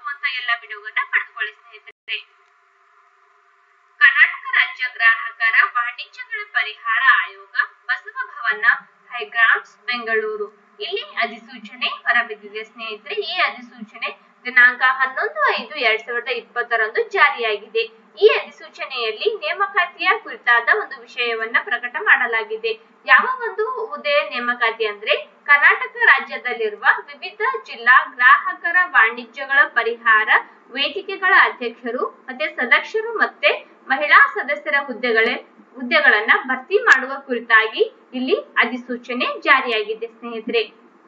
ಬರುವಂತ ಎಲ್ಲ ವಿಡಿಯೋಗಳನ್ನ ಪಡೆದುಕೊಳ್ಳಿ ಸ್ನೇಹಿತರೆ ಕರ್ನಾಟಕ ರಾಜ್ಯ ಗ್ರಾಹಕರ ವಾಣಿಜ್ಯಗಳ ಪರಿಹಾರ ಆಯೋಗ ಬಸವ ಭವನ ಹೈಗ್ರೌಂಡ್ಸ್ ಬೆಂಗಳೂರು ಇಲ್ಲಿ ಅಧಿಸೂಚನೆ ಹೊರಬಿದ್ದಿದೆ ಸ್ನೇಹಿತರೆ ಈ ಅಧಿಸೂಚನೆ ದಿನಾಂಕ ಹನ್ನೊಂದು ಐದು ಎರಡ್ ಸಾವಿರದ ಇಪ್ಪತ್ತರಂದು ಜಾರಿಯಾಗಿದೆ ಈ ಅಧಿಸೂಚನೆಯಲ್ಲಿ ನೇಮಕಾತಿಯ ಕುರಿತಾದ ಒಂದು ವಿಷಯವನ್ನ ಪ್ರಕಟ ಮಾಡಲಾಗಿದೆ ಯಾವ ಒಂದು ಹುದ್ದೆ ನೇಮಕಾತಿ ಅಂದ್ರೆ ಕರ್ನಾಟಕ ರಾಜ್ಯದಲ್ಲಿರುವ ವಿವಿಧ ಜಿಲ್ಲಾ ಗ್ರಾಹಕರ ವಾಣಿಜ್ಯಗಳ ಪರಿಹಾರ ವೇದಿಕೆಗಳ ಅಧ್ಯಕ್ಷರು ಮತ್ತೆ ಸದಸ್ಯರು ಮತ್ತೆ ಮಹಿಳಾ ಸದಸ್ಯರ ಹುದ್ದೆಗಳೇ ಹುದ್ದೆಗಳನ್ನ ಭರ್ತಿ ಮಾಡುವ ಕುರಿತಾಗಿ ಇಲ್ಲಿ ಅಧಿಸೂಚನೆ ಜಾರಿಯಾಗಿದೆ ಸ್ನೇಹಿತರೆ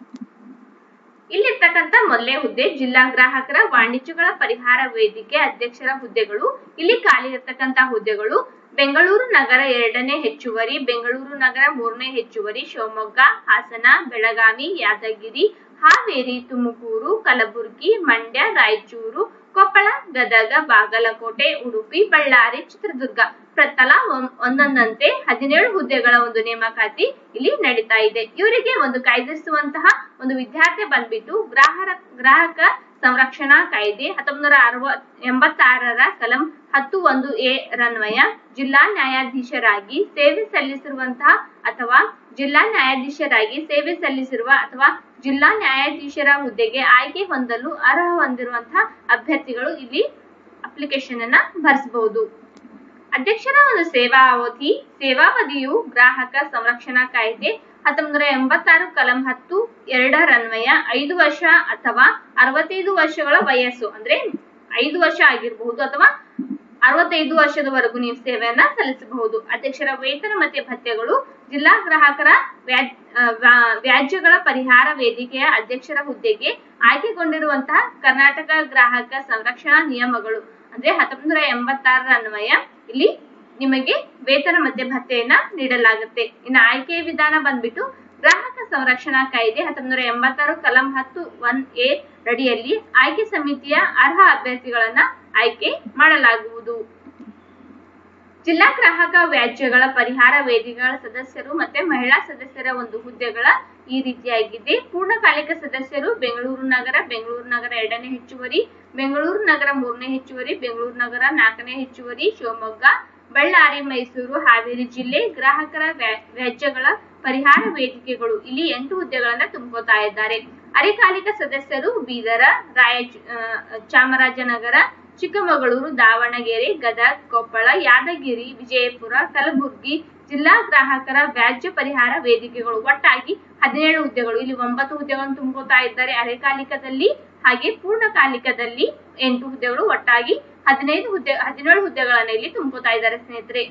ಇಲ್ಲಿರ್ತಕ್ಕಂಥ ಮೊದಲೇ ಹುದ್ದೆ ಜಿಲ್ಲಾ ಗ್ರಾಹಕರ ವಾಣಿಜ್ಯಗಳ ಪರಿಹಾರ ವೇದಿಕೆ ಅಧ್ಯಕ್ಷರ ಹುದ್ದೆಗಳು ಇಲ್ಲಿ ಖಾಲಿ ಇರತಕ್ಕಂತ ಹುದ್ದೆಗಳು ಬೆಂಗಳೂರು ನಗರ ಎರಡನೇ ಹೆಚ್ಚುವರಿ ಬೆಂಗಳೂರು ನಗರ ಮೂರನೇ ಹೆಚ್ಚುವರಿ ಶಿವಮೊಗ್ಗ ಹಾಸನ ಬೆಳಗಾವಿ ಯಾದಗಿರಿ ಹಾವೇರಿ ತುಮಕೂರು ಕಲಬುರಗಿ ಮಂಡ್ಯ ರಾಯಚೂರು ಕೊಪ್ಪಳ ಗದಗ ಬಾಗಲಕೋಟೆ ಉಡುಪಿ ಬಳ್ಳಾರಿ ಚಿತ್ರದುರ್ಗ ಪ್ರತಲಾ ಒಂದೊಂದಂತೆ ಹದಿನೇಳು ಹುದ್ದೆಗಳ ಒಂದು ನೇಮಕಾತಿ ಇಲ್ಲಿ ನಡೀತಾ ಇದೆ ಇವರಿಗೆ ಒಂದು ಕಾಯ್ದಿರಿಸುವಂತಹ ಒಂದು ವಿದ್ಯಾರ್ಥಿ ಬಂದ್ಬಿಟ್ಟು ಗ್ರಾಹಕ ಗ್ರಾಹಕ ಸಂರಕ್ಷಣಾ ಕಾಯ್ದೆ ಹತ್ತೊಂಬತ್ತು ನೂರ ಅರವತ್ ಎಂಬತ್ತಾರರ ಕಲಂ ಹತ್ತು ಒಂದು ಎ ರನ್ವಯ ಜಿಲ್ಲಾ ನ್ಯಾಯಾಧೀಶರಾಗಿ ಸೇವೆ ಸಲ್ಲಿಸಿರುವಂತಹ ಅಥವಾ ಜಿಲ್ಲಾ ನ್ಯಾಯಾಧೀಶರಾಗಿ ಸೇವೆ ಸಲ್ಲಿಸಿರುವ ಅಥವಾ ಜಿಲ್ಲಾ ನ್ಯಾಯಾಧೀಶರ ಹುದ್ದೆಗೆ ಆಯ್ಕೆ ಹೊಂದಲು ಅರ್ಹ ಹೊಂದಿರುವಂತಹ ಅಭ್ಯರ್ಥಿಗಳು ಇಲ್ಲಿ ಅಪ್ಲಿಕೇಶನ್ ಅನ್ನ ಭರಿಸಬಹುದು ಅಧ್ಯಕ್ಷರ ಒಂದು ಸೇವಾ ಅವಧಿ ಸೇವಾವಧಿಯು ಗ್ರಾಹಕ ಸಂರಕ್ಷಣಾ ಕಾಯ್ದೆ ಹತ್ತೊಂಬತ್ತು ನೂರ ಎಂಬತ್ತಾರು ಕಲಂ ಹತ್ತು ಎರಡರನ್ವಯ ಐದು ವರ್ಷ ಅಥವಾ ಅರವತ್ತೈದು ವರ್ಷಗಳ ವಯಸ್ಸು ಅಂದ್ರೆ ಐದು ವರ್ಷ ಆಗಿರಬಹುದು ಅಥವಾ ಅರವತ್ತೈದು ವರ್ಷದವರೆಗೂ ನೀವು ಸೇವೆಯನ್ನ ಸಲ್ಲಿಸಬಹುದು ಅಧ್ಯಕ್ಷರ ವೇತನ ಮತ್ತೆ ಭತ್ಯೆಗಳು ಜಿಲ್ಲಾ ಗ್ರಾಹಕರ ವ್ಯಾಜ್ಯಗಳ ಪರಿಹಾರ ವೇದಿಕೆಯ ಅಧ್ಯಕ್ಷರ ಹುದ್ದೆಗೆ ಆಯ್ಕೆಗೊಂಡಿರುವಂತಹ ಕರ್ನಾಟಕ ಗ್ರಾಹಕ ಸಂರಕ್ಷಣಾ ನಿಯಮಗಳು ಅಂದ್ರೆ ಹತ್ತೊಂಬತ್ತು ನೂರ ಎಂಬತ್ತಾರರ ಅನ್ವಯ ಇಲ್ಲಿ ನಿಮಗೆ ವೇತನ ಮತ್ತೆ ಭತ್ಯೆಯನ್ನ ನೀಡಲಾಗುತ್ತೆ ಇನ್ನು ಆಯ್ಕೆಯ ವಿಧಾನ ಬಂದ್ಬಿಟ್ಟು ಗ್ರಾಹಕ ಸಂರಕ್ಷಣಾ ಕಾಯ್ದೆ ಹತ್ತೊಂಬತ್ತು ನೂರ ಎಂಬತ್ತಾರು ಕಲಂ ಹತ್ತು ಒನ್ ಎ ಅಡಿಯಲ್ಲಿ ಆಯ್ಕೆ ಸಮಿತಿಯ ಅರ್ಹ ಅಭ್ಯರ್ಥಿಗಳನ್ನ ಆಯ್ಕೆ ಮಾಡಲಾಗುವುದು ಜಿಲ್ಲಾ ಗ್ರಾಹಕ ವ್ಯಾಜ್ಯಗಳ ಪರಿಹಾರ ವೇದಿಕೆಗಳ ಸದಸ್ಯರು ಮತ್ತೆ ಮಹಿಳಾ ಸದಸ್ಯರ ಒಂದು ಹುದ್ದೆಗಳ ಈ ರೀತಿಯಾಗಿದೆ ಪೂರ್ಣಕಾಲಿಕ ಸದಸ್ಯರು ಬೆಂಗಳೂರು ನಗರ ಬೆಂಗಳೂರು ನಗರ ಎರಡನೇ ಹೆಚ್ಚುವರಿ ಬೆಂಗಳೂರು ನಗರ ಮೂರನೇ ಹೆಚ್ಚುವರಿ ಬೆಂಗಳೂರು ನಗರ ನಾಲ್ಕನೇ ಹೆಚ್ಚುವರಿ ಶಿವಮೊಗ್ಗ ಬಳ್ಳಾರಿ ಮೈಸೂರು ಹಾವೇರಿ ಜಿಲ್ಲೆ ಗ್ರಾಹಕರ ವ್ಯಾಜ್ಯಗಳ ಪರಿಹಾರ ವೇದಿಕೆಗಳು ಇಲ್ಲಿ ಎಂಟು ಹುದ್ದೆಗಳನ್ನ ತುಂಬ್ಕೋತಾ ಇದ್ದಾರೆ ಅರೆಕಾಲಿಕ ಸದಸ್ಯರು ಬೀದರ ರಾಯ ಚಾಮರಾಜನಗರ ಚಿಕ್ಕಮಗಳೂರು ದಾವಣಗೆರೆ ಗದಗ್ ಕೊಪ್ಪಳ ಯಾದಗಿರಿ ವಿಜಯಪುರ ಕಲಬುರಗಿ ಜಿಲ್ಲಾ ಗ್ರಾಹಕರ ವ್ಯಾಜ್ಯ ಪರಿಹಾರ ವೇದಿಕೆಗಳು ಒಟ್ಟಾಗಿ ಹದಿನೇಳು ಹುದ್ದೆಗಳು ಇಲ್ಲಿ ಒಂಬತ್ತು ಹುದ್ದೆಗಳನ್ನು ತುಂಬ್ಕೋತಾ ಇದ್ದಾರೆ ಅರೆಕಾಲಿಕದಲ್ಲಿ ಹಾಗೆ ಪೂರ್ಣಕಾಲಿಕದಲ್ಲಿ ಎಂಟು ಹುದ್ದೆಗಳು ಒಟ್ಟಾಗಿ ಹದಿನೈದು ಹುದ್ದೆ ಹದಿನೇಳು ಹುದ್ದೆಗಳನ್ನ ಇಲ್ಲಿ ತುಂಬ್ಕೋತಾ ಇದ್ದಾರೆ ಸ್ನೇಹಿತರೆ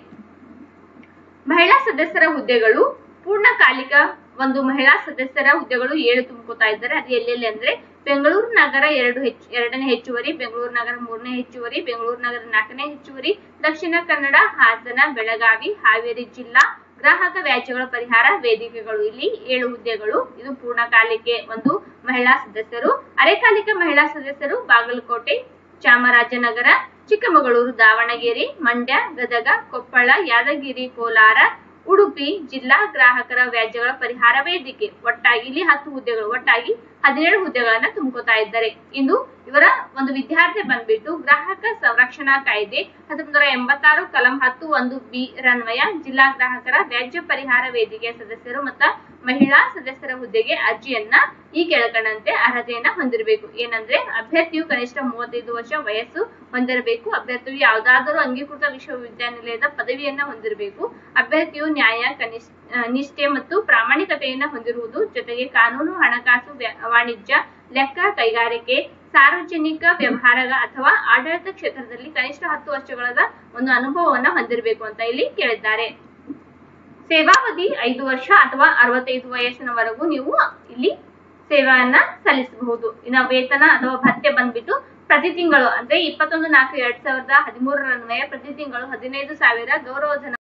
ಮಹಿಳಾ ಸದಸ್ಯರ ಹುದ್ದೆಗಳು ಪೂರ್ಣಕಾಲಿಕ ಒಂದು ಮಹಿಳಾ ಸದಸ್ಯರ ಹುದ್ದೆಗಳು ಏಳು ತುಂಬ್ಕೋತಾ ಇದ್ದಾರೆ ಅದು ಎಲ್ಲೆಲ್ಲಿ ಅಂದ್ರೆ ಬೆಂಗಳೂರು ನಗರ ಎರಡು ಹೆಚ್ಚು ಎರಡನೇ ಹೆಚ್ಚುವರಿ ಬೆಂಗಳೂರು ನಗರ ಮೂರನೇ ಹೆಚ್ಚುವರಿ ಬೆಂಗಳೂರು ನಗರ ನಾಲ್ಕನೇ ಹೆಚ್ಚುವರಿ ದಕ್ಷಿಣ ಕನ್ನಡ ಹಾಸನ ಬೆಳಗಾವಿ ಹಾವೇರಿ ಜಿಲ್ಲಾ ಗ್ರಾಹಕ ವ್ಯಾಜ್ಯಗಳ ಪರಿಹಾರ ವೇದಿಕೆಗಳು ಇಲ್ಲಿ ಏಳು ಹುದ್ದೆಗಳು ಇದು ಪೂರ್ಣಕಾಲಿಕೆ ಒಂದು ಮಹಿಳಾ ಸದಸ್ಯರು ಅರೆಕಾಲಿಕ ಮಹಿಳಾ ಸದಸ್ಯರು ಬಾಗಲಕೋಟೆ ಚಾಮರಾಜನಗರ ಚಿಕ್ಕಮಗಳೂರು ದಾವಣಗೆರೆ ಮಂಡ್ಯ ಗದಗ ಕೊಪ್ಪಳ ಯಾದಗಿರಿ ಕೋಲಾರ ಉಡುಪಿ ಜಿಲ್ಲಾ ಗ್ರಾಹಕರ ವ್ಯಾಜ್ಯಗಳ ಪರಿಹಾರ ವೇದಿಕೆ ಒಟ್ಟಾಗಿ ಇಲ್ಲಿ ಹತ್ತು ಹುದ್ದೆಗಳು ಒಟ್ಟಾಗಿ ಹದಿನೇಳು ಹುದ್ದೆಗಳನ್ನ ತುಂಬ್ಕೋತಾ ಇದ್ದಾರೆ ಇನ್ನು ಇವರ ಒಂದು ವಿದ್ಯಾರ್ಥಿ ಬಂದ್ಬಿಟ್ಟು ಗ್ರಾಹಕ ಸಂರಕ್ಷಣಾ ಕಾಯ್ದೆ ಹತ್ತೊಂಬತ್ತು ನೂರ ಎಂಬತ್ತಾರು ಕಲಂ ಹತ್ತು ಒಂದು ಬಿ ರನ್ವಯ ಜಿಲ್ಲಾ ಗ್ರಾಹಕರ ವ್ಯಾಜ್ಯ ಪರಿಹಾರ ವೇದಿಕೆಯ ಸದಸ್ಯರು ಮತ್ತು ಮಹಿಳಾ ಸದಸ್ಯರ ಹುದ್ದೆಗೆ ಅರ್ಜಿಯನ್ನ ಈ ಕೆಳಕಂಡಂತೆ ಅರ್ಹತೆಯನ್ನ ಹೊಂದಿರಬೇಕು ಏನಂದ್ರೆ ಅಭ್ಯರ್ಥಿಯು ಕನಿಷ್ಠ ಮೂವತ್ತೈದು ವರ್ಷ ವಯಸ್ಸು ಹೊಂದಿರಬೇಕು ಅಭ್ಯರ್ಥಿಯು ಯಾವುದಾದರೂ ಅಂಗೀಕೃತ ವಿಶ್ವವಿದ್ಯಾನಿಲಯದ ಪದವಿಯನ್ನ ಹೊಂದಿರಬೇಕು ಅಭ್ಯರ್ಥಿಯು ನ್ಯಾಯ ಕನಿಷ್ಠ ನಿಷ್ಠೆ ಮತ್ತು ಪ್ರಾಮಾಣಿಕತೆಯನ್ನ ಹೊಂದಿರುವುದು ಜೊತೆಗೆ ಕಾನೂನು ಹಣಕಾಸು ವಾಣಿಜ್ಯ ಲೆಕ್ಕ ಕೈಗಾರಿಕೆ ಸಾರ್ವಜನಿಕ ವ್ಯವಹಾರ ಅಥವಾ ಆಡಳಿತ ಕ್ಷೇತ್ರದಲ್ಲಿ ಕನಿಷ್ಠ ಹತ್ತು ವರ್ಷಗಳ ಒಂದು ಅನುಭವವನ್ನ ಹೊಂದಿರಬೇಕು ಅಂತ ಇಲ್ಲಿ ಕೇಳಿದ್ದಾರೆ ಸೇವಾವಧಿ ಐದು ವರ್ಷ ಅಥವಾ ಅರವತ್ತೈದು ವಯಸ್ಸಿನವರೆಗೂ ನೀವು ಇಲ್ಲಿ ಸೇವೆಯನ್ನ ಸಲ್ಲಿಸಬಹುದು ಇನ್ನು ವೇತನ ಅಥವಾ ಭತ್ಯೆ ಬಂದ್ಬಿಟ್ಟು ಪ್ರತಿ ತಿಂಗಳು ಅಂದ್ರೆ ಇಪ್ಪತ್ತೊಂದು ನಾಲ್ಕು ಎರಡ್ ಸಾವಿರದ ಹದಿಮೂರರನ್ವಯ ಪ್ರತಿ ತಿಂಗಳು ಹದಿನೈದು ಸಾವಿರ ಗೌರವಧನ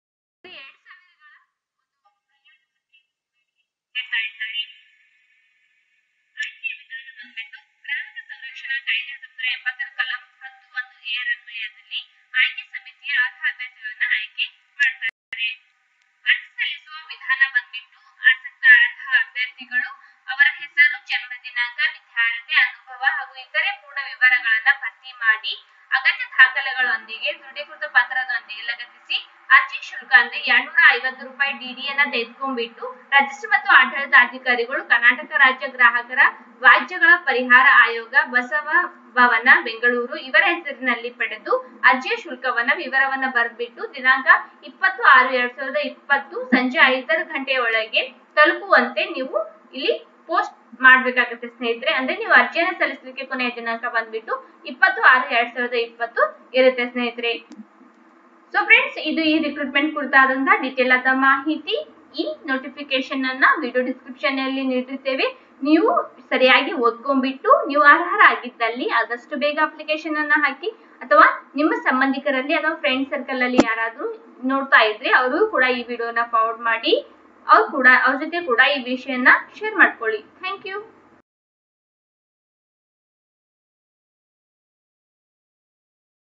ಆಯ್ಕೆ ಸಮಿತಿಯ ಅರ್ಹ ಅಭ್ಯರ್ಥಿಗಳನ್ನ ಆಯ್ಕೆ ಮಾಡ್ತಾರೆ ಅರ್ಜಿ ಸಲ್ಲಿಸುವ ವಿಧಾನ ಬಂದ್ಬಿಟ್ಟು ಆಸಕ್ತ ಅರ್ಹ ಅಭ್ಯರ್ಥಿಗಳು ಅವರ ಹೆಸರು ಜನ್ಮ ದಿನಾಂಕ ವಿದ್ಯಾರ್ಹತೆ ಅನುಭವ ಹಾಗೂ ಇತರೆ ಸಂಪೂರ್ಣ ವಿವರಗಳನ್ನ ಭರ್ತಿ ಮಾಡಿ ಅಗತ್ಯ ದಾಖಲೆಗಳೊಂದಿಗೆ ದೃಢೀಕೃತ ಪತ್ರದೊಂದಿಗೆ ಲಗತ್ತಿಸಿ ಅರ್ಜಿ ಶುಲ್ಕ ಅಂದ್ರೆ ಎರಡ್ನೂರ ಐವತ್ತು ರೂಪಾಯಿ ಡಿಡಿಯನ್ನ ತೆಗೆದುಕೊಂಡ್ಬಿಟ್ಟು ರಿಜಿಸ್ಟರ್ ಮತ್ತು ಆಡಳಿತಾಧಿಕಾರಿಗಳು ಕರ್ನಾಟಕ ರಾಜ್ಯ ಗ್ರಾಹಕರ ವ್ಯಾಜ್ಯಗಳ ಪರಿಹಾರ ಆಯೋಗ ಬಸವ ಭವನ ಬೆಂಗಳೂರು ಇವರ ಹೆಸರಿನಲ್ಲಿ ಪಡೆದು ಅರ್ಜಿಯ ಶುಲ್ಕವನ್ನ ವಿವರವನ್ನ ಬರೆದ್ಬಿಟ್ಟು ದಿನಾಂಕ ಇಪ್ಪತ್ತು ಆರು ಎರಡ್ ಸಾವಿರದ ಇಪ್ಪತ್ತು ಸಂಜೆ ಐದರ ಗಂಟೆಯ ಒಳಗೆ ತಲುಪುವಂತೆ ನೀವು ಇಲ್ಲಿ ಪೋಸ್ಟ್ ಮಾಡ್ಬೇಕಾಗುತ್ತೆ ಸ್ನೇಹಿತರೆ ಅಂದ್ರೆ ನೀವು ಅರ್ಜಿಯನ್ನ ಸಲ್ಲಿಸಲಿಕ್ಕೆ ಕೊನೆಯ ದಿನಾಂಕ ಬಂದ್ಬಿಟ್ಟು ಇಪ್ಪತ್ತು ಆರು ಎರಡ್ ಸಾವಿರದ ಇಪ್ಪತ್ತು ಇರುತ್ತೆ ಸ್ನೇಹಿತರೆ ಸೊ ಫ್ರೆಂಡ್ಸ್ ಇದು ಈ ರಿಕ್ರೂಟ್ಮೆಂಟ್ ಕುರಿತಾದಂತಹ ಡೀಟೇಲ್ ಆದ ಮಾಹಿತಿ ಈ ನೋಟಿಫಿಕೇಶನ್ ಅನ್ನ ವಿಡಿಯೋ ಡಿಸ್ಕ್ರಿಪ್ಷನ್ ಅಲ್ಲಿ ನೀಡಿರ್ತೇವೆ ನೀವು ಸರಿಯಾಗಿ ಓದ್ಕೊಂಡ್ಬಿಟ್ಟು ನೀವು ಅರ್ಹರಾಗಿದ್ದಲ್ಲಿ ಆದಷ್ಟು ಬೇಗ ಅಪ್ಲಿಕೇಶನ್ ಅನ್ನ ಹಾಕಿ ಅಥವಾ ನಿಮ್ಮ ಸಂಬಂಧಿಕರಲ್ಲಿ ಅಥವಾ ಫ್ರೆಂಡ್ ಸರ್ಕಲ್ ಅಲ್ಲಿ ಯಾರಾದ್ರೂ ನೋಡ್ತಾ ಇದ್ರೆ ಅವರು ಕೂಡ ಈ ವಿಡಿಯೋನ ಫಾರ್ವರ್ಡ್ ಮಾಡಿ ಅವ್ರು ಕೂಡ ಅವ್ರ ಜೊತೆ ಕೂಡ ಈ ವಿಷಯನ ಶೇರ್ ಮಾಡ್ಕೊಳ್ಳಿ ಥ್ಯಾಂಕ್ ಯು